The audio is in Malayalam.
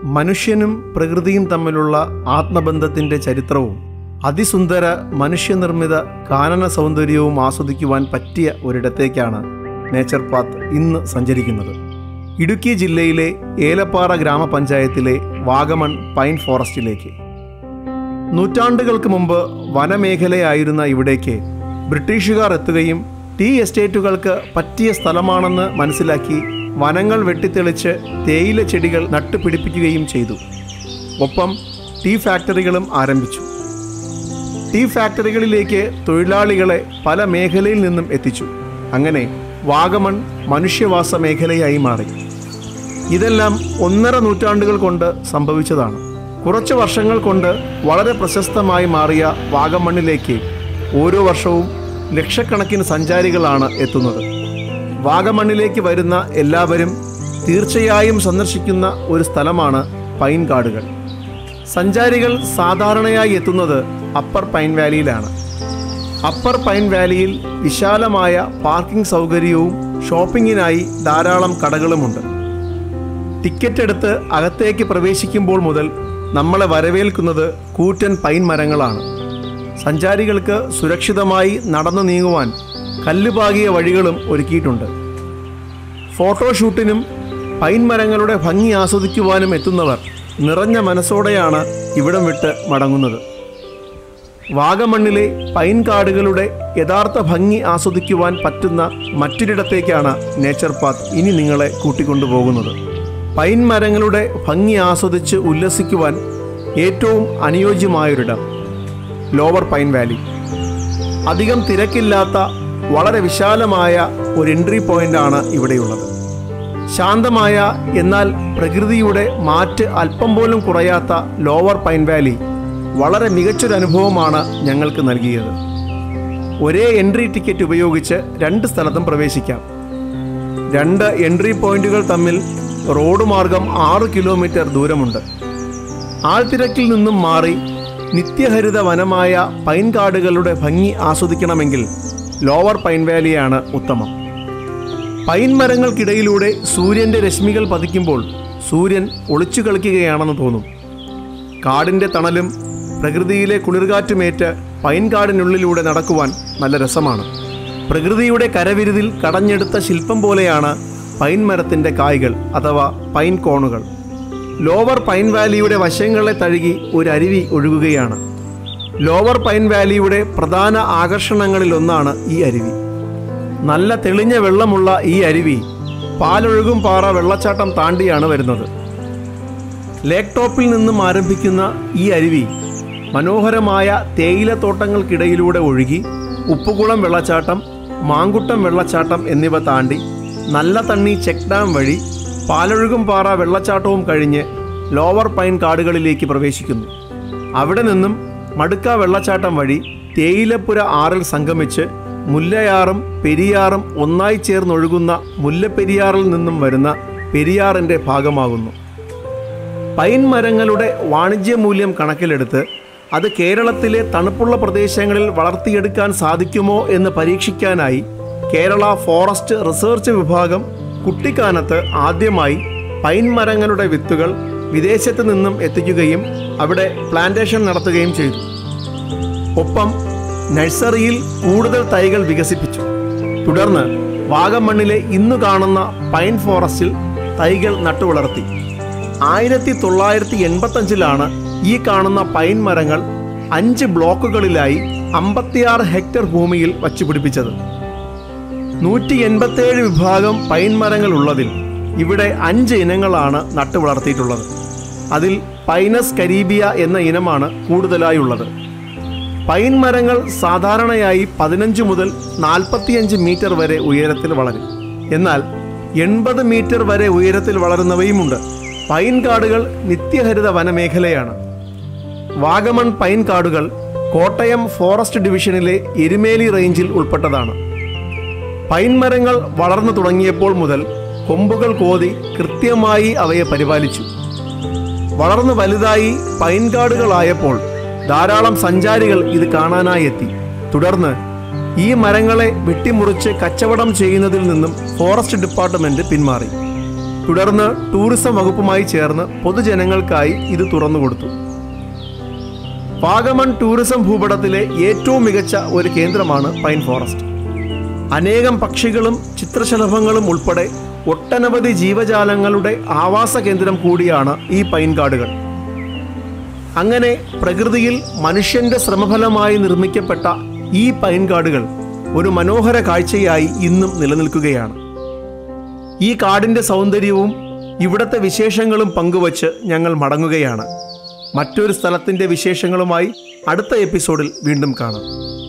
മനുഷ്യനും പ്രകൃതിയും തമ്മിലുള്ള ആത്മബന്ധത്തിൻ്റെ ചരിത്രവും അതിസുന്ദര മനുഷ്യനിർമ്മിത കാനന സൗന്ദര്യവും ആസ്വദിക്കുവാൻ പറ്റിയ ഒരിടത്തേക്കാണ് നേച്ചർ പാത്ത് ഇന്ന് സഞ്ചരിക്കുന്നത് ഇടുക്കി ജില്ലയിലെ ഏലപ്പാറ ഗ്രാമപഞ്ചായത്തിലെ വാഗമൺ പൈൻ ഫോറസ്റ്റിലേക്ക് നൂറ്റാണ്ടുകൾക്ക് മുമ്പ് വനമേഖലയായിരുന്ന ഇവിടേക്ക് ബ്രിട്ടീഷുകാർ എത്തുകയും ടീ എസ്റ്റേറ്റുകൾക്ക് പറ്റിയ സ്ഥലമാണെന്ന് മനസ്സിലാക്കി വനങ്ങൾ വെട്ടിത്തെളിച്ച് തേയില ചെടികൾ നട്ടുപിടിപ്പിക്കുകയും ചെയ്തു ഒപ്പം ടീ ഫാക്ടറികളും ആരംഭിച്ചു ടീ ഫാക്ടറികളിലേക്ക് തൊഴിലാളികളെ പല മേഖലയിൽ നിന്നും എത്തിച്ചു അങ്ങനെ വാഗമൺ മനുഷ്യവാസ മേഖലയായി മാറി ഇതെല്ലാം ഒന്നര നൂറ്റാണ്ടുകൾ കൊണ്ട് സംഭവിച്ചതാണ് കുറച്ച് വർഷങ്ങൾ കൊണ്ട് വളരെ പ്രശസ്തമായി മാറിയ വാഗമണ്ണിലേക്ക് ഓരോ വർഷവും ലക്ഷക്കണക്കിന് സഞ്ചാരികളാണ് എത്തുന്നത് വാഗമണ്ണിലേക്ക് വരുന്ന എല്ലാവരും തീർച്ചയായും സന്ദർശിക്കുന്ന ഒരു സ്ഥലമാണ് പൈൻ കാടുകൾ സഞ്ചാരികൾ സാധാരണയായി എത്തുന്നത് അപ്പർ പൈൻ വാലിയിലാണ് അപ്പർ പൈൻ വാലിയിൽ വിശാലമായ പാർക്കിംഗ് സൗകര്യവും ഷോപ്പിങ്ങിനായി ധാരാളം കടകളുമുണ്ട് ടിക്കറ്റ് എടുത്ത് അകത്തേക്ക് പ്രവേശിക്കുമ്പോൾ മുതൽ നമ്മളെ വരവേൽക്കുന്നത് കൂറ്റൻ പൈൻ മരങ്ങളാണ് സഞ്ചാരികൾക്ക് സുരക്ഷിതമായി നടന്നു നീങ്ങുവാൻ കല്ലുപാകിയ വഴികളും ഒരുക്കിയിട്ടുണ്ട് ഫോട്ടോഷൂട്ടിനും പൈൻ മരങ്ങളുടെ ഭംഗി ആസ്വദിക്കുവാനും എത്തുന്നവർ നിറഞ്ഞ മനസ്സോടെയാണ് ഇവിടം വിട്ട് മടങ്ങുന്നത് വാഗമണ്ണിലെ പൈൻ കാടുകളുടെ യഥാർത്ഥ ഭംഗി ആസ്വദിക്കുവാൻ പറ്റുന്ന മറ്റൊരിടത്തേക്കാണ് നേച്ചർ പാത്ത് ഇനി നിങ്ങളെ കൂട്ടിക്കൊണ്ടുപോകുന്നത് പൈൻ മരങ്ങളുടെ ഭംഗി ആസ്വദിച്ച് ഉല്ലസിക്കുവാൻ ഏറ്റവും അനുയോജ്യമായൊരിടം ലോവർ പൈൻ വാലി അധികം തിരക്കില്ലാത്ത വളരെ വിശാലമായ ഒരു എൻട്രി പോയിന്റാണ് ഇവിടെയുള്ളത് ശാന്തമായ എന്നാൽ പ്രകൃതിയുടെ മാറ്റ് അല്പം പോലും കുറയാത്ത ലോവർ പൈൻ വാലി വളരെ മികച്ചൊരു അനുഭവമാണ് ഞങ്ങൾക്ക് നൽകിയത് ഒരേ എൻട്രി ടിക്കറ്റ് ഉപയോഗിച്ച് രണ്ട് സ്ഥലത്തും പ്രവേശിക്കാം രണ്ട് എൻട്രി പോയിന്റുകൾ തമ്മിൽ റോഡ് മാർഗം ആറ് കിലോമീറ്റർ ദൂരമുണ്ട് ആൾത്തിരക്കിൽ നിന്നും മാറി നിത്യഹരിത വനമായ പൈൻ കാടുകളുടെ ഭംഗി ആസ്വദിക്കണമെങ്കിൽ ലോവർ പൈൻ വാലിയാണ് ഉത്തമം പൈൻ മരങ്ങൾക്കിടയിലൂടെ സൂര്യന്റെ രശ്മികൾ പതിക്കുമ്പോൾ സൂര്യൻ ഒളിച്ചു കളിക്കുകയാണെന്ന് തോന്നും കാടിന്റെ തണലും പ്രകൃതിയിലെ കുളിർകാറ്റുമേറ്റ് പൈൻ കാടിനുള്ളിലൂടെ നടക്കുവാൻ നല്ല രസമാണ് പ്രകൃതിയുടെ കരവിരുതിൽ കടഞ്ഞെടുത്ത ശില്പം പോലെയാണ് പൈൻ മരത്തിന്റെ കായ്കൾ അഥവാ പൈൻ കോണുകൾ ലോവർ പൈൻ വാലിയുടെ വശങ്ങളെ തഴുകി ഒരു അരുവി ഒഴുകുകയാണ് ലോവർ പൈൻ വാലിയുടെ പ്രധാന ആകർഷണങ്ങളിലൊന്നാണ് ഈ അരുവി നല്ല തെളിഞ്ഞ വെള്ളമുള്ള ഈ അരുവി പാലൊഴുകും പാറ വെള്ളച്ചാട്ടം താണ്ടിയാണ് വരുന്നത് ലേക്ക് ടോപ്പിൽ നിന്നും ആരംഭിക്കുന്ന ഈ അരുവി മനോഹരമായ തേയിലത്തോട്ടങ്ങൾക്കിടയിലൂടെ ഒഴുകി ഉപ്പുകുളം വെള്ളച്ചാട്ടം മാങ്കുട്ടം വെള്ളച്ചാട്ടം എന്നിവ താണ്ടി നല്ല തണ്ണി ചെക്ക് ഡാം വഴി പാലൊഴുകും പാറ വെള്ളച്ചാട്ടവും കഴിഞ്ഞ് ലോവർ പൈൻ കാടുകളിലേക്ക് പ്രവേശിക്കുന്നു അവിടെ നിന്നും മടുക്ക വെള്ളച്ചാട്ടം വഴി തേയിലപ്പുര ആറിൽ സംഗമിച്ച് മുല്ലയാറും പെരിയാറും ഒന്നായി ചേർന്നൊഴുകുന്ന മുല്ലപ്പെരിയാറിൽ നിന്നും വരുന്ന പെരിയാറിൻ്റെ ഭാഗമാകുന്നു പൈൻ മരങ്ങളുടെ വാണിജ്യ മൂല്യം കണക്കിലെടുത്ത് അത് കേരളത്തിലെ തണുപ്പുള്ള പ്രദേശങ്ങളിൽ വളർത്തിയെടുക്കാൻ സാധിക്കുമോ എന്ന് പരീക്ഷിക്കാനായി കേരള ഫോറസ്റ്റ് റിസർച്ച് വിഭാഗം കുട്ടിക്കാനത്ത് ആദ്യമായി പൈൻ മരങ്ങളുടെ വിത്തുകൾ വിദേശത്ത് നിന്നും എത്തിക്കുകയും അവിടെ പ്ലാന്റേഷൻ നടത്തുകയും ചെയ്തു ഒപ്പം നഴ്സറിയിൽ കൂടുതൽ തൈകൾ വികസിപ്പിച്ചു തുടർന്ന് വാഗമണ്ണിലെ ഇന്നു കാണുന്ന പൈൻ ഫോറസ്റ്റിൽ തൈകൾ നട്ടുവളർത്തി ആയിരത്തി തൊള്ളായിരത്തി എൺപത്തഞ്ചിലാണ് ഈ കാണുന്ന പൈൻ മരങ്ങൾ അഞ്ച് ബ്ലോക്കുകളിലായി അമ്പത്തിയാറ് ഹെക്ടർ ഭൂമിയിൽ വച്ചുപിടിപ്പിച്ചത് നൂറ്റി എൺപത്തേഴ് വിഭാഗം പൈൻ മരങ്ങൾ ഉള്ളതിൽ ഇവിടെ അഞ്ച് ഇനങ്ങളാണ് നട്ടുവളർത്തിയിട്ടുള്ളത് അതിൽ പൈനസ് കരീബിയ എന്ന ഇനമാണ് കൂടുതലായുള്ളത് പൈൻ മരങ്ങൾ സാധാരണയായി പതിനഞ്ച് മുതൽ നാൽപ്പത്തിയഞ്ച് മീറ്റർ വരെ ഉയരത്തിൽ വളരും എന്നാൽ എൺപത് മീറ്റർ വരെ ഉയരത്തിൽ വളരുന്നവയുമുണ്ട് പൈൻ കാടുകൾ നിത്യഹരിത വനമേഖലയാണ് വാഗമൺ പൈൻ കാടുകൾ കോട്ടയം ഫോറസ്റ്റ് ഡിവിഷനിലെ എരുമേലി റേഞ്ചിൽ ഉൾപ്പെട്ടതാണ് പൈൻ മരങ്ങൾ വളർന്നു തുടങ്ങിയപ്പോൾ മുതൽ കൊമ്പുകൾ കോതി കൃത്യമായി അവയെ പരിപാലിച്ചു വളർന്നു വലുതായി പൈൻ കാടുകളായപ്പോൾ ധാരാളം സഞ്ചാരികൾ ഇത് കാണാനായി എത്തി തുടർന്ന് ഈ മരങ്ങളെ വെട്ടിമുറിച്ച് കച്ചവടം ചെയ്യുന്നതിൽ നിന്നും ഫോറസ്റ്റ് ഡിപ്പാർട്ട്മെന്റ് പിന്മാറി തുടർന്ന് ടൂറിസം വകുപ്പുമായി ചേർന്ന് പൊതുജനങ്ങൾക്കായി ഇത് തുറന്നുകൊടുത്തു വാഗമൺ ടൂറിസം ഭൂപടത്തിലെ ഏറ്റവും മികച്ച ഒരു കേന്ദ്രമാണ് പൈൻ ഫോറസ്റ്റ് അനേകം പക്ഷികളും ചിത്രശലഭങ്ങളും ഉൾപ്പെടെ ഒട്ടനവധി ജീവജാലങ്ങളുടെ ആവാസ കേന്ദ്രം കൂടിയാണ് ഈ പൈൻകാടുകൾ അങ്ങനെ പ്രകൃതിയിൽ മനുഷ്യന്റെ ശ്രമഫലമായി നിർമ്മിക്കപ്പെട്ട ഈ പൈൻകാടുകൾ ഒരു മനോഹര കാഴ്ചയായി ഇന്നും നിലനിൽക്കുകയാണ് ഈ കാടിന്റെ സൗന്ദര്യവും ഇവിടത്തെ വിശേഷങ്ങളും പങ്കുവച്ച് ഞങ്ങൾ മടങ്ങുകയാണ് മറ്റൊരു സ്ഥലത്തിന്റെ വിശേഷങ്ങളുമായി അടുത്ത എപ്പിസോഡിൽ വീണ്ടും കാണാം